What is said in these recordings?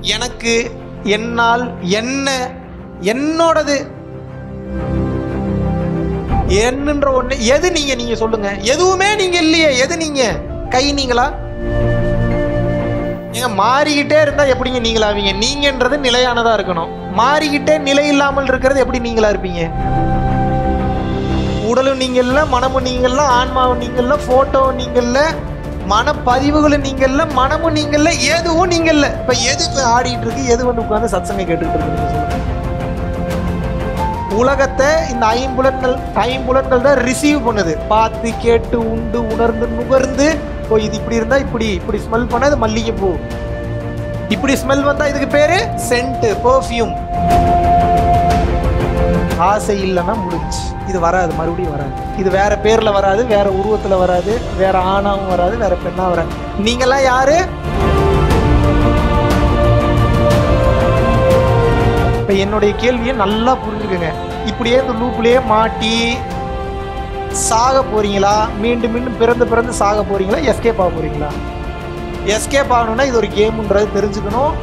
எனக்கு என்னால் என்ன என்னோடது என்னன்ற ஒண்ணு எது நீங்க நீங்க சொல்லுங்க எதுவுமே நீங்க இல்லையே எது நீங்க கை நீங்களா ஏங்க மாறிக்கிட்டே இருந்தா எப்படிங்க நீங்களாவீங்க நீங்கன்றது நிலையானதா இருக்கணும் மாறிக்கிட்டே நிலை இல்லாமல் இருக்கிறது எப்படி நீங்களா இருப்பீங்க உடலும் நீங்க இல்ல மனமும் நீங்க இல்ல ஆன்மாவும் நீங்க இல்ல போட்டோ நீங்க இல்ல மனப்பதிவுகளும் நீங்க இல்ல மனமும் நீங்க இல்ல எதுவும் நீங்க இல்ல இப்ப எது இப்ப ஆடிட்டு இருக்கு எது வந்து உட்கார்ந்து சத்சங்க கேட்டுட்டு இருக்கு நீங்க சொல்லுங்க உலகத்தை இந்த ஐம்புலன்கள் ஐம்புலன்கள் தான் ரிசீவ் பண்ணுது பார்த்து கேட்டு உண்டு உணர்ந்து நுகர்ந்து ஓ இது இப்படி இருந்தா இப்படி இப்படி ஸ்மெல் பண்ணா இது மல்லிகைப்பூ இப்படி ஸ்மெல் வந்தா இதுக்கு பேரு சென்ட் பெர்ஃப்யூம் ஆசை இல்லைன்னா முடிஞ்சு இது வராது மறுபடியும் வராது இது வேற பேர்ல வராது வேற உருவத்துல வராது வேற ஆணாவும் வராது வேற பெண்ணா வராது நீங்கெல்லாம் யாரு இப்ப என்னுடைய கேள்வியை நல்லா புரிஞ்சுக்கங்க இப்படியே இந்த லூப்லயே மாட்டி சாக போறீங்களா மீண்டும் மீண்டும் பிறந்து பிறந்து சாக போறீங்களா எஸ்கேப் ஆக போறீங்களா எஸ்கேப் ஆகணும்னா இது ஒரு கேம்ன்றது தெரிஞ்சுக்கணும்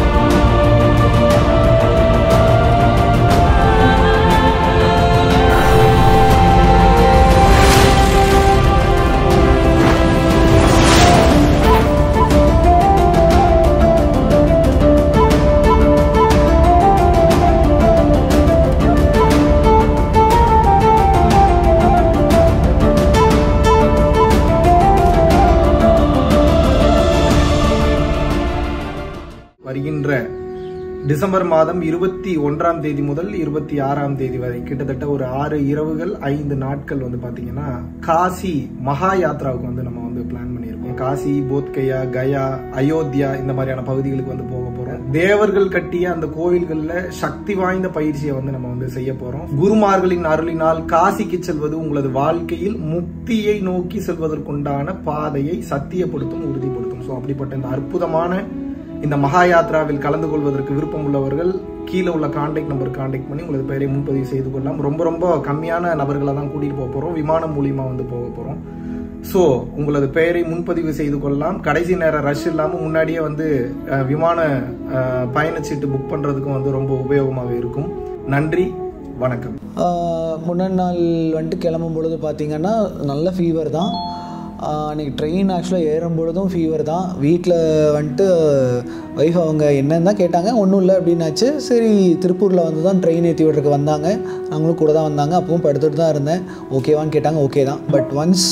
வருகின்ற டிசம்பர் மாதம் இருபத்தி ஒன்றாம் தேதி முதல் இருபத்தி ஆறாம் தேதி வரை கிட்டத்தட்ட ஒரு ஆறு இரவுகள் ஐந்து நாட்கள் வந்து பாத்தீங்கன்னா காசி மகா யாத்ராவுக்கு வந்து நம்ம வந்து பிளான் பண்ணியிருக்கோம் காசி போத்கயா கயா அயோத்தியா இந்த மாதிரியான பகுதிகளுக்கு வந்து போக போறோம் தேவர்கள் கட்டிய அந்த கோயில்கள்ல சக்தி வாய்ந்த பயிற்சியை வந்து நம்ம வந்து செய்ய போறோம் குருமார்களின் அருளினால் காசிக்கு செல்வது உங்களது வாழ்க்கையில் முக்தியை நோக்கி செல்வதற்குண்டான பாதையை சத்தியப்படுத்தும் உறுதிப்படுத்தும் ஸோ அப்படிப்பட்ட இந்த அற்புதமான இந்த மகா யாத்ராவில் கலந்து கொள்வதற்கு விருப்பம் உள்ளவர்கள் கீழே உள்ள கான்டாக்ட் நம்பர் கான்டாக்ட் பண்ணி உங்களது பெயரை முன்பதிவு செய்து கொள்ளலாம் ரொம்ப ரொம்ப கம்மியான நபர்களை தான் கூட்டிட்டு போக போறோம் விமானம் மூலியமா வந்து போக போறோம் ஸோ உங்களது பெயரை முன்பதிவு செய்து கொள்ளலாம் கடைசி நேரம் ரஷ் இல்லாமல் முன்னாடியே வந்து அஹ், விமான அஹ், பயணச்சீட்டு புக் பண்றதுக்கும் வந்து ரொம்ப உபயோகமாக இருக்கும் நன்றி வணக்கம் ஆஹ் முன்னாடி நாள் வந்துட்டு கிளம்பும் பொழுது பார்த்தீங்கன்னா நல்ல ஃபீவர் தான் ஆஹ் அன்னைக்கு ட்ரெயின் ஆக்சுவலாக ஏறும் பொழுதும் ஃபீவர் தான் வீட்டில் வந்துட்டு ஒய்ஃப் அவங்க என்னன்னு தான் கேட்டாங்க ஒன்றும் இல்லை அப்படின்னாச்சு சரி திருப்பூரில் வந்து தான் ட்ரெயின் ஏற்றி விடுறதுக்கு வந்தாங்க அவங்களும் கூட தான் வந்தாங்க அப்பவும் படுத்துட்டு தான் இருந்தேன் ஓகேவான்னு கேட்டாங்க ஓகே தான் பட் ஒன்ஸ்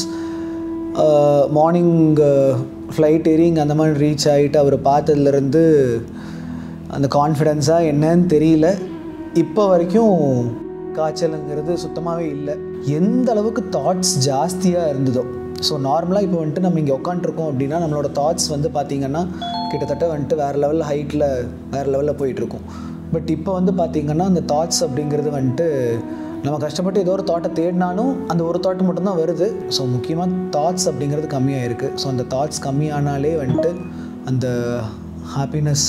மார்னிங் ஃப்ளைட் ஏறி இங்கே அந்த மாதிரி ரீச் ஆகிட்டு அவர் பார்த்ததுலேருந்து அந்த கான்ஃபிடென்ஸாக என்னன்னு தெரியல இப்போ வரைக்கும் காய்ச்சலுங்கிறது சுத்தமாகவே இல்லை எந்த அளவுக்கு தாட்ஸ் ஜாஸ்தியாக இருந்ததோ ஸோ நார்மலாக இப்போ வந்துட்டு நம்ம இங்கே உட்காண்ட்ருக்கோம் அப்படின்னா நம்மளோட தாட்ஸ் வந்து பார்த்திங்கன்னா கிட்டத்தட்ட வந்துட்டு வேறு லெவல் ஹைட்டில் வேறு லெவலில் போயிட்டுருக்கும் பட் இப்போ வந்து பார்த்திங்கன்னா அந்த தாட்ஸ் அப்படிங்கிறது வந்துட்டு நம்ம கஷ்டப்பட்டு ஏதோ ஒரு தாட்டை தேடினாலும் அந்த ஒரு தாட் மட்டும்தான் வருது ஸோ முக்கியமாக தாட்ஸ் அப்படிங்கிறது கம்மியாக இருக்குது ஸோ அந்த தாட்ஸ் கம்மியானாலே வந்துட்டு அந்த ஹாப்பினஸ்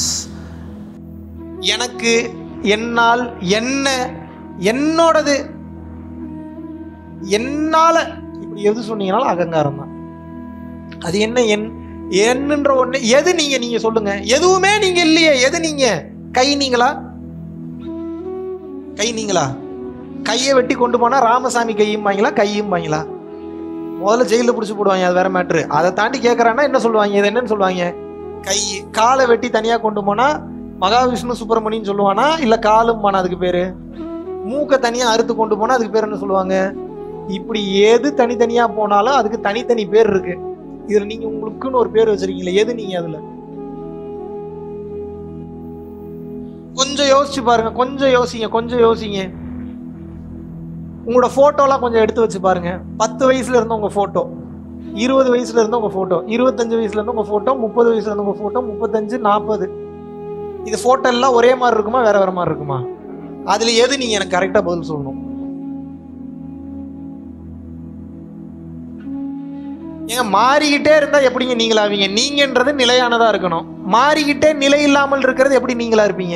எனக்கு என்னால் என்ன என்னோடது என்னால இப்படி எது சொன்னீங்கனாலும் அகங்காரம் தான் அது என்ன என் என்னன்ற ஒண்ணு எது நீங்க நீங்க சொல்லுங்க எதுவுமே நீங்க இல்லையே எது நீங்க கை நீங்களா கை நீங்களா கையை வெட்டி கொண்டு போனா ராமசாமி கையும் வாங்கிங்களா கையும் வாங்கிங்களா முதல்ல ஜெயிலில் பிடிச்சி போடுவாங்க அது வேற மேட்ரு அதை தாண்டி கேட்கறான்னா என்ன சொல்லுவாங்க இது என்னன்னு சொல்லுவாங்க கை காலை வெட்டி தனியா கொண்டு போனா மகாவிஷ்ணு சுப்பிரமணியன் சொல்லுவானா இல்ல காலும் பானா அதுக்கு பேரு மூக்க தனியா அறுத்து கொண்டு போனா அதுக்கு பேர் என்ன சொல்லுவாங்க இப்படி எது தனித்தனியா போனாலும் அதுக்கு தனித்தனி பேர் இருக்கு இதுல நீங்க உங்களுக்குன்னு ஒரு பேர் வச்சிருக்கீங்களே எது நீங்க அதுல கொஞ்சம் யோசிச்சு பாருங்க கொஞ்சம் யோசிங்க கொஞ்சம் யோசிங்க உங்களோட போட்டோலாம் கொஞ்சம் எடுத்து வச்சு பாருங்க பத்து வயசுல இருந்த உங்க போட்டோ இருபது வயசுல இருந்த உங்க போட்டோ இருபத்தஞ்சு வயசுல இருந்த உங்க போட்டோ முப்பது வயசுல இருந்த உங்க போட்டோ முப்பத்தஞ்சு நாற்பது இது போட்டோ எல்லாம் ஒரே மாதிரி இருக்குமா வேற வேற மாதிரி இருக்குமா அதுல எது நீங்க எனக்கு கரெக்டா பதில் சொல்லணும் ஏங்க மாறிக்கிட்டே இருந்தா எப்படிங்க நீங்களாவீங்க நீங்கன்றது நிலையானதா இருக்கணும் மாறிக்கிட்டே நிலை இல்லாமல் இருக்கிறது எப்படி நீங்களா இருப்பீங்க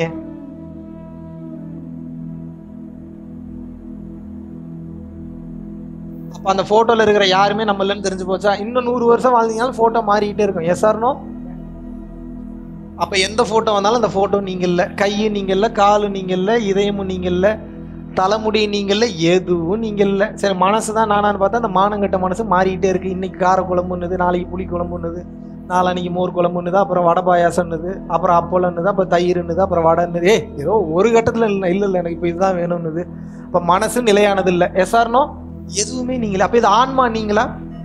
அப்ப அந்த போட்டோல இருக்கிற யாருமே நம்ம இல்லைன்னு தெரிஞ்சு போச்சா இன்னும் நூறு வருஷம் வாழ்ந்தீங்கனாலும் போட்டோ மாறிக்கிட்டே இருக்கும் எஸ் ஆர்னோ அப்ப எந்த போட்டோ வந்தாலும் அந்த போட்டோ நீங்க இல்ல கையு நீங்க இல்ல காலு நீங்க இல்ல இதயமும் நீங்க இல்ல தலைமுடி நீங்க இல்ல எதுவும் நீங்க இல்ல சரி மனசு தான் நானான்னு பார்த்தா அந்த மானங்கட்ட மனசு மாறிக்கிட்டே இருக்கு இன்னைக்கு கார குழம்புன்னுது நாளைக்கு புளி குழம்புன்னுது நாளான்னைக்கு மோர் குழம்புன்னுது அப்புறம் வடை பாயாசம்னுது அப்புறம் அப்பளம்னுது அப்புறம் தயிர்னுது அப்புறம் வடைன்னுது ஏய் ஏதோ ஒரு கட்டத்துல இல்லை இல்லை இல்லை எனக்கு இப்போ இதுதான் வேணும்னுது அப்ப மனசு நிலையானது இல்லை எஸ்ஆர்னோ எதுவுமே நீங்களா அப்ப இது ஆன்மா நீங்களா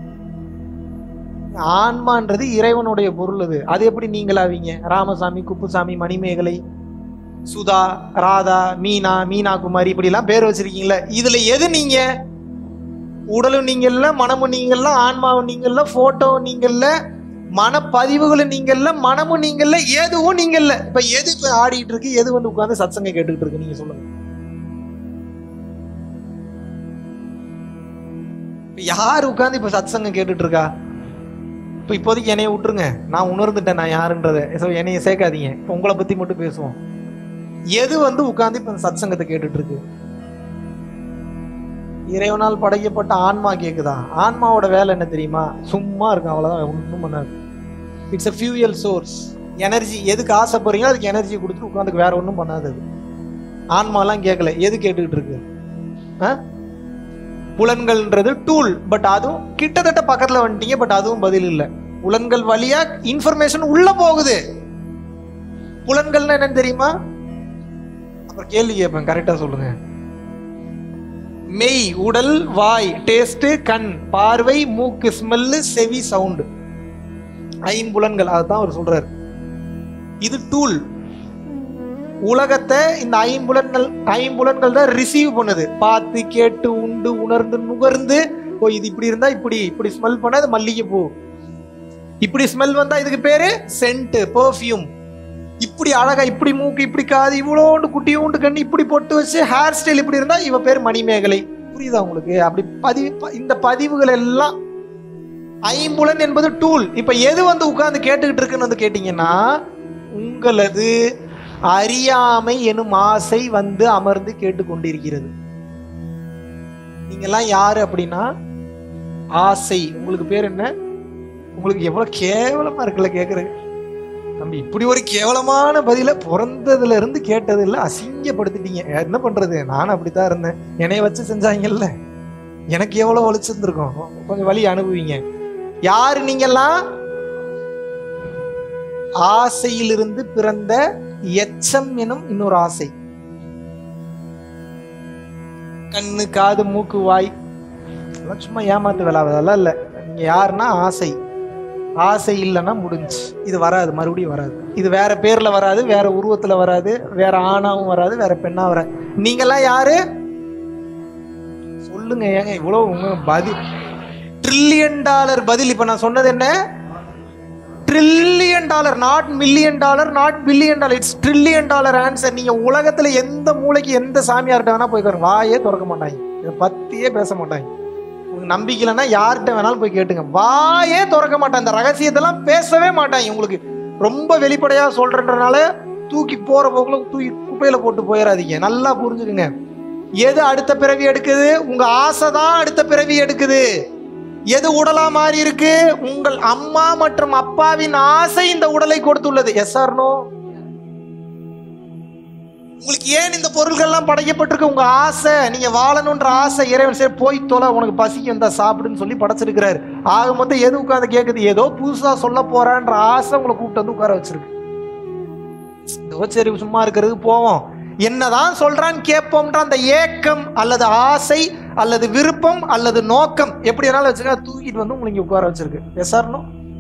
ஆன்மான்றது இறைவனுடைய பொருள் அது அது எப்படி நீங்களாவீங்க ராமசாமி குப்புசாமி மணிமேகலை சுதா ராதா மீனா மீனா குமாரி இப்படி எல்லாம் பேர் வச்சிருக்கீங்களே இதுல எது நீங்க உடலும் நீங்க இல்ல மனமும் நீங்க இல்ல ஆன்மாவும் நீங்க இல்ல போட்டோ நீங்க இல்ல மனப்பதிவுகளும் நீங்க இல்ல மனமும் நீங்க இல்ல எதுவும் நீங்க இல்ல இப்ப எது இப்ப ஆடிட்டு இருக்கு எது வந்து உட்கார்ந்து சத்சங்க கேட்டுக்கிட்டு இருக்கு நீங்க சொல்லுங்க இப்ப யார் உட்கார்ந்து இப்ப சத்சங்கம் கேட்டுட்டு இருக்கா இப்போ இப்போதைக்கு என்னைய விட்டுருங்க நான் உணர்ந்துட்டேன் நான் யாருன்றதை ஸோ என்னைய சேர்க்காதீங்க இப்போ உங்களை பத்தி மட்டும் பேசுவோம் எது வந்து உட்கார்ந்து இப்போ இந்த சத்சங்கத்தை கேட்டுட்டு இருக்கு இறைவனால் படைக்கப்பட்ட ஆன்மா கேக்குதா ஆன்மாவோட வேலை என்ன தெரியுமா சும்மா இருக்கும் அவ்வளவுதான் ஒன்றும் பண்ணாது it's a fuel source energy எதுக்கு ஆசைப்படுறீங்களோ அதுக்கு எனர்ஜி கொடுத்துட்டு உட்காந்துக்கு வேற ஒன்றும் பண்ணாது அது ஆன்மாலாம் கேட்கல எது கேட்டுக்கிட்டு இருக்கு ஆ? புலன்கள்ன்றது டூல் பட் அதுவும் கிட்டத்தட்ட பக்கத்துல வந்துட்டீங்க பட் அதுவும் பதில் இல்லை புலன்கள் வழியா இன்ஃபர்மேஷன் உள்ள போகுது புலன்கள்னா என்னன்னு தெரியுமா அப்புறம் கேள்வி கேட்பேன் கரெக்டா சொல்லுங்க மெய் உடல் வாய் டேஸ்ட் கண் பார்வை மூக்கு ஸ்மெல்லு செவி சவுண்டு ஐம்புலன்கள் அதுதான் அவர் சொல்றாரு இது டூல் உலகத்தை இந்த ஐம்புலன்கள் ஐம்புலன்கள் தான் ரிசீவ் பண்ணுது பார்த்து கேட்டு உண்டு உணர்ந்து நுகர்ந்து ஓ இது இப்படி இருந்தா இப்படி இப்படி ஸ்மெல் பண்ணா அது மல்லிகைப்பூ இப்படி ஸ்மெல் வந்தா இதுக்கு பேரு சென்ட் பெர்ஃப்யூம் இப்படி அழகா இப்படி மூக்கு இப்படி காது இவ்வளோண்டு குட்டியோண்டு கண்ணு இப்படி பொட்டு வச்சு ஹேர் ஸ்டைல் இப்படி இருந்தா இவ பேர் மணிமேகலை புரியுதா உங்களுக்கு அப்படி பதிவு ப- இந்த பதிவுகள் எல்லாம் ஐம்புலன் என்பது டூல் இப்ப எது வந்து உட்கார்ந்து கேட்டுக்கிட்டு இருக்குன்னு வந்து கேட்டீங்கன்னா உங்களது அறியாமை எனும் ஆசை வந்து அமர்ந்து கேட்டுக்கொண்டிருக்கிறது நீங்கெல்லாம் யாரு அப்படின்னா ஆசை உங்களுக்கு பேர் என்ன உங்களுக்கு எவ்வளவு கேவலமா இருக்குல்ல கேக்குறது தம்பி இப்படி ஒரு கேவலமான பதில பிறந்ததுல இருந்து கேட்டது இல்ல அசிங்கப்படுத்திட்டீங்க என்ன பண்றது நானும் அப்படித்தான் இருந்தேன் என்னைய வச்சு செஞ்சாங்கல்ல எனக்கு எவ்வளவு வலிச்சிருந்திருக்கும் கொஞ்சம் வலி அனுபவிங்க யாரு நீங்கெல்லாம் ஆசையிலிருந்து பிறந்த எச்சம் எனும் இன்னொரு ஆசை கண்ணு காது மூக்கு வாய் அதெல்லாம் சும்மா ஏமாத்து வேலை அதெல்லாம் இல்ல நீங்க யாருன்னா ஆசை ஆசை இல்லைன்னா முடிஞ்சு இது வராது மறுபடியும் வராது இது வேற பேர்ல வராது வேற உருவத்துல வராது வேற ஆணாவும் வராது வேற பெண்ணா வராது நீங்கெல்லாம் யாரு சொல்லுங்க ஏங்க இவ்வளவு உங்க பதில் ட்ரில்லியன் டாலர் பதில் இப்ப நான் சொன்னது என்ன trillion dollar not million dollar not billion dollar it's trillion dollar answer நீங்க உலகத்துல எந்த மூளைக்கு எந்த சாமியார்கிட்ட வேணா போய் பாருங்க வாயே திறக்க மாட்டாங்க இதை பத்தியே பேச மாட்டாங்க உங்களுக்கு நம்பிக்கை இல்லைன்னா யார்கிட்ட வேணாலும் போய் கேட்டுங்க வாயே திறக்க மாட்டாங்க இந்த ரகசியத்தெல்லாம் பேசவே மாட்டாங்க உங்களுக்கு ரொம்ப வெளிப்படையா சொல்றதுனால தூக்கி போற போக்குல தூக்கி குப்பையில போட்டு போயிடாதீங்க நல்லா புரிஞ்சுக்குங்க எது அடுத்த பிறவி எடுக்குது உங்க ஆசை தான் அடுத்த பிறவி எடுக்குது எது உடலா மாறி இருக்கு உங்கள் அம்மா மற்றும் அப்பாவின் ஆசை இந்த உடலை கொடுத்துள்ளது எஸ் நோ உங்களுக்கு ஏன் இந்த பொருள்கள்லாம் படைக்கப்பட்டிருக்கு உங்க ஆசை நீங்க வாழணுன்ற ஆசை இறைவன் சரி போய் தொலை உனக்கு பசிக்கு இருந்தா சாப்பிடுன்னு சொல்லி படைச்சிருக்கிறாரு ஆக மொத்தம் எது உட்காந்து கேக்குது ஏதோ புதுசா சொல்ல போறான்ற ஆசை உங்களை கூப்பிட்டு வந்து உட்கார வச்சிருக்கு இதோ சரி சும்மா இருக்கிறது போவோம் என்னதான் சொல்றான்னு கேட்போம்ன்ற அந்த ஏக்கம் அல்லது ஆசை அல்லது விருப்பம் அல்லது நோக்கம் எப்படி வேணாலும் வச்சுக்க தூக்கிட்டு வந்து உங்களுக்கு இங்க உட்கார வச்சிருக்கு எஸ்ஆர்னோ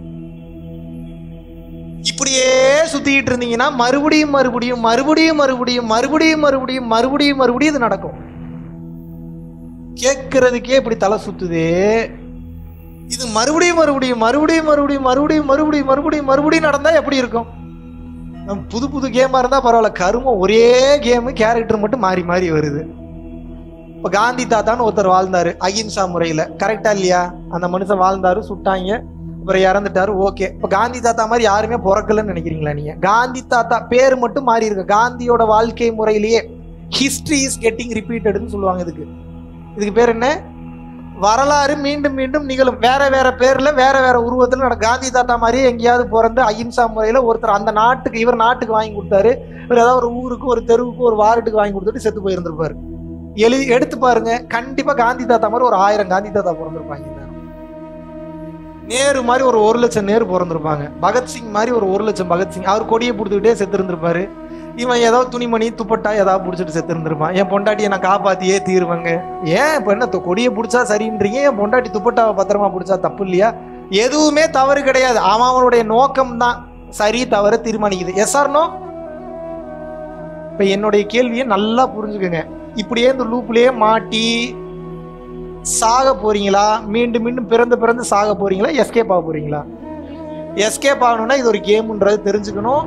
இப்படியே சுத்திக்கிட்டு இருந்தீங்கன்னா மறுபடியும் மறுபடியும் மறுபடியும் மறுபடியும் மறுபடியும் மறுபடியும் மறுபடியும் மறுபடியும் இது நடக்கும் கேட்கறதுக்கே இப்படி தலை சுத்துதே இது மறுபடியும் மறுபடியும் மறுபடியும் மறுபடியும் மறுபடியும் மறுபடியும் மறுபடியும் மறுபடியும் நடந்தா எப்படி இருக்கும் நம்ம புது புது கேமா இருந்தா பரவாயில்ல கருமம் ஒரே கேமு கேரக்டர் மட்டும் மாறி மாறி வருது இப்ப காந்தி தாத்தான்னு ஒருத்தர் வாழ்ந்தாரு அகிம்சா முறையில கரெக்டா இல்லையா அந்த மனுஷன் வாழ்ந்தாரு சுட்டாங்க அப்புறம் இறந்துட்டாரு ஓகே இப்ப காந்தி தாத்தா மாதிரி யாருமே பிறக்கலன்னு நினைக்கிறீங்களா நீங்க காந்தி தாத்தா பேர் மட்டும் மாறி இருக்கு காந்தியோட வாழ்க்கை முறையிலேயே ஹிஸ்டரி இஸ் கெட்டிங் ரிப்பீட்டட்னு சொல்லுவாங்க இதுக்கு இதுக்கு பேர் என்ன வரலாறு மீண்டும் மீண்டும் நிகழும் வேற வேற பேர்ல வேற வேற உருவத்துல நட காந்தி தாத்தா மாதிரியே எங்கேயாவது பிறந்து அஹிம்சா முறையில ஒருத்தர் அந்த நாட்டுக்கு இவர் நாட்டுக்கு வாங்கி கொடுத்தாரு இவர் ஏதாவது ஒரு ஊருக்கு ஒரு தெருவுக்கு ஒரு வார்டுக்கு வாங்கி கொடுத்துட்டு செத்து போயிருந்திருப்பாரு எழுதி எடுத்து பாருங்க கண்டிப்பா காந்தி தாத்தா மாதிரி ஒரு ஆயிரம் காந்தி தாத்தா பிறந்திருப்பாங்க இந்த நேரம். நேரு மாதிரி ஒரு ஒரு லட்சம் நேரு பிறந்திருப்பாங்க பகத்சிங் மாதிரி ஒரு ஒரு லட்சம் பகத்சிங் அவர் கொடியை பிடித்துக்கிட்டே செத்து இருந்திருப்பாரு இவன் ஏதாவது துணிமணி துப்பட்டா ஏதாவது பிடிச்சிட்டு செத்து இருந்திருப்பான் என் பொண்டாட்டியை நான் காப்பாத்தியே தீருவேங்க ஏன் இப்போ என்ன து- கொடியை பிடிச்சா சரின்றீங்க என் பொண்டாட்டி துப்பட்டாவை பத்திரமா பிடிச்சா தப்பு இல்லையா எதுவுமே தவறு கிடையாது அவன் அவனுடைய நோக்கம் தான் சரி தவறு தீர்மானிக்குது எஸ் ஆர்னோ இப்போ என்னுடைய கேள்வியை நல்லா புரிஞ்சுக்கோங்க இப்படியே இந்த லூப்லயே மாட்டி சாக போறீங்களா மீண்டும் மீண்டும் பிறந்து பிறந்து சாக போறீங்களா எஸ்கேப் ஆக போறீங்களா எஸ்கேப் ஆகணும்னா இது ஒரு கேம்ன்றது தெரிஞ்சுக்கணும்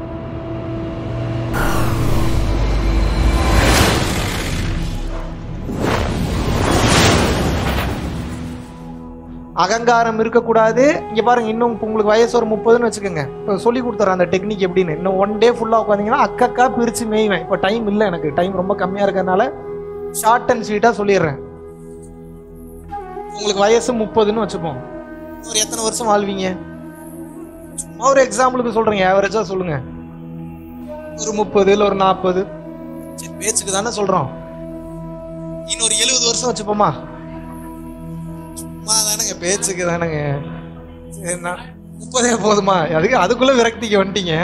அகங்காரம் இருக்கக்கூடாது இங்க பாருங்க இன்னும் இப்ப உங்களுக்கு வயசு ஒரு முப்பதுன்னு வச்சுக்கோங்க இப்போ சொல்லி கொடுத்துறேன் அந்த டெக்னிக் எப்படின்னு இன்னும் ஒன் டே ஃபுல்லா உட்காந்தீங்கன்னா அக்கக்கா பிரிச்சு மேய்வேன் இப்போ டைம் இல்லை எனக்கு டைம் ரொம்ப கம்மியா இருக்கறனால ஷார்ட் அண்ட் ஸ்வீட்டா சொல்லிடுறேன் உங்களுக்கு வயசு முப்பதுன்னு வச்சுப்போம் ஒரு எத்தனை வருஷம் வாழ்வீங்க சும்மா ஒரு எக்ஸாம்பிளுக்கு சொல்றேங்க ஆவரேஜா சொல்லுங்க ஒரு முப்பது இல்லை ஒரு நாற்பது சரி பேச்சுக்கு தானே சொல்றோம் இன்னொரு எழுபது வருஷம் வச்சுப்போமா சும்மா தானேங்க பேச்சுக்கு தானேங்க சரி நான் முப்பதே போதுமா அதுக்கு அதுக்குள்ள விரக்திக்கு வந்துட்டீங்க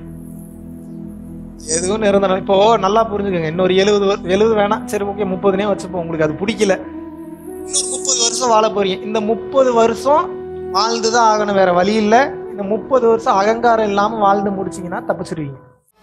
எதுவும் நிரந்தரம் இப்போ நல்லா புரிஞ்சுக்கோங்க இன்னொரு எழுபது எழுபது வேணாம் சரி ஓகே முப்பதுனே வச்சுப்போம் உங்களுக்கு அது பிடிக்கல இன்னொரு முப்பது வருஷம் வாழ போறீங்க இந்த முப்பது வருஷம் வாழ்ந்து தான் ஆகணும் வேற வழி இல்லை இந்த முப்பது வருஷம் அகங்காரம் இல்லாம வாழ்ந்து முடிச்சீங்கன்னா தப்பிச்சிருவீங்க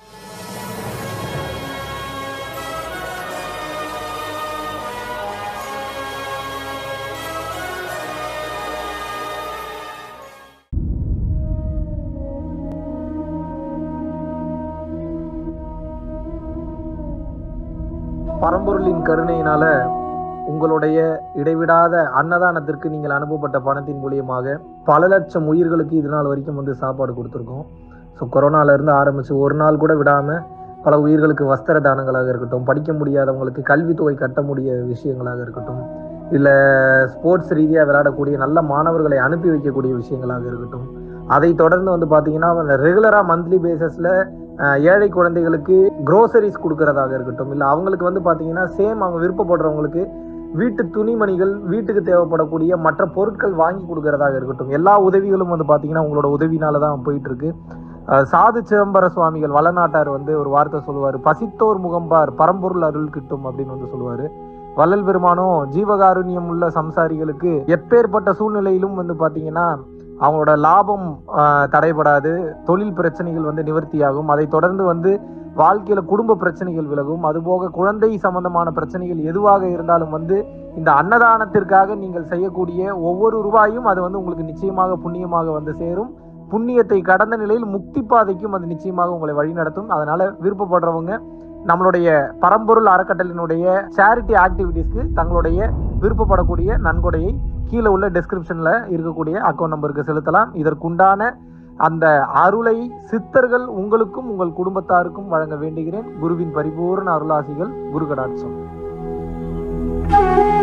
பரம்பொருளின் கருணையினால உங்களுடைய இடைவிடாத அன்னதானத்திற்கு நீங்கள் அனுப்பப்பட்ட பணத்தின் மூலியமாக பல லட்சம் உயிர்களுக்கு இது நாள் வரைக்கும் வந்து சாப்பாடு கொடுத்துருக்கோம் ஸோ கொரோனால இருந்து ஆரம்பிச்சு ஒரு நாள் கூட விடாம பல உயிர்களுக்கு வஸ்திர தானங்களாக இருக்கட்டும் படிக்க முடியாதவங்களுக்கு கல்வித்தொகை கட்ட முடிய விஷயங்களாக இருக்கட்டும் இல்லை ஸ்போர்ட்ஸ் ரீதியாக விளையாடக்கூடிய நல்ல மாணவர்களை அனுப்பி வைக்கக்கூடிய விஷயங்களாக இருக்கட்டும் அதை தொடர்ந்து வந்து பார்த்தீங்கன்னா ரெகுலராக மந்த்லி பேசிஸில் ஏழை குழந்தைகளுக்கு க்ரோசரிஸ் கொடுக்கறதாக இருக்கட்டும் இல்லை அவங்களுக்கு வந்து பார்த்தீங்கன்னா சேம் அவங்க விருப்பப்படுறவங்களுக்கு வீட்டு துணிமணிகள் வீட்டுக்கு தேவைப்படக்கூடிய மற்ற பொருட்கள் வாங்கி கொடுக்கறதாக இருக்கட்டும் எல்லா உதவிகளும் வந்து பார்த்தீங்கன்னா உங்களோட உதவினால தான் போயிட்டு இருக்கு அஹ் சாது சிதம்பர சுவாமிகள் வளநாட்டார் வந்து ஒரு வார்த்தை சொல்லுவார் பசித்தோர் முகம்பார் பரம்பொருள் அருள் கிட்டும் அப்படின்னு வந்து சொல்லுவாரு வள்ளல் பெருமானும் ஜீவகாருண்யம் உள்ள சம்சாரிகளுக்கு எப்பேற்பட்ட சூழ்நிலையிலும் வந்து பார்த்தீங்கன்னா அவங்களோட லாபம் ஆஹ், தடைபடாது தொழில் பிரச்சனைகள் வந்து நிவர்த்தியாகும் அதை தொடர்ந்து வந்து வாழ்க்கையில குடும்ப பிரச்சனைகள் விலகும் அதுபோக குழந்தை சம்பந்தமான பிரச்சனைகள் எதுவாக இருந்தாலும் வந்து இந்த அன்னதானத்திற்காக நீங்கள் செய்யக்கூடிய ஒவ்வொரு ரூபாயும் அது வந்து உங்களுக்கு நிச்சயமாக புண்ணியமாக வந்து சேரும் புண்ணியத்தை கடந்த நிலையில் முக்தி பாதைக்கும் அது நிச்சயமாக உங்களை வழிநடத்தும் அதனால விருப்பப்படுறவங்க நம்மளுடைய பரம்பொருள் அறக்கட்டளினுடைய சேரிட்டி ஆக்டிவிட்டீஸ்க்கு தங்களுடைய விருப்பப்படக்கூடிய நன்கொடையை கீழே உள்ள டெஸ்கிரிப்ஷன்ல இருக்கக்கூடிய அக்கௌண்ட் நம்பருக்கு செலுத்தலாம் இதற்குண்டான அந்த அருளை சித்தர்கள் உங்களுக்கும் உங்கள் குடும்பத்தாருக்கும் வழங்க வேண்டுகிறேன் குருவின் பரிபூர்ண அருளாசிகள் குரு கடாட்சம்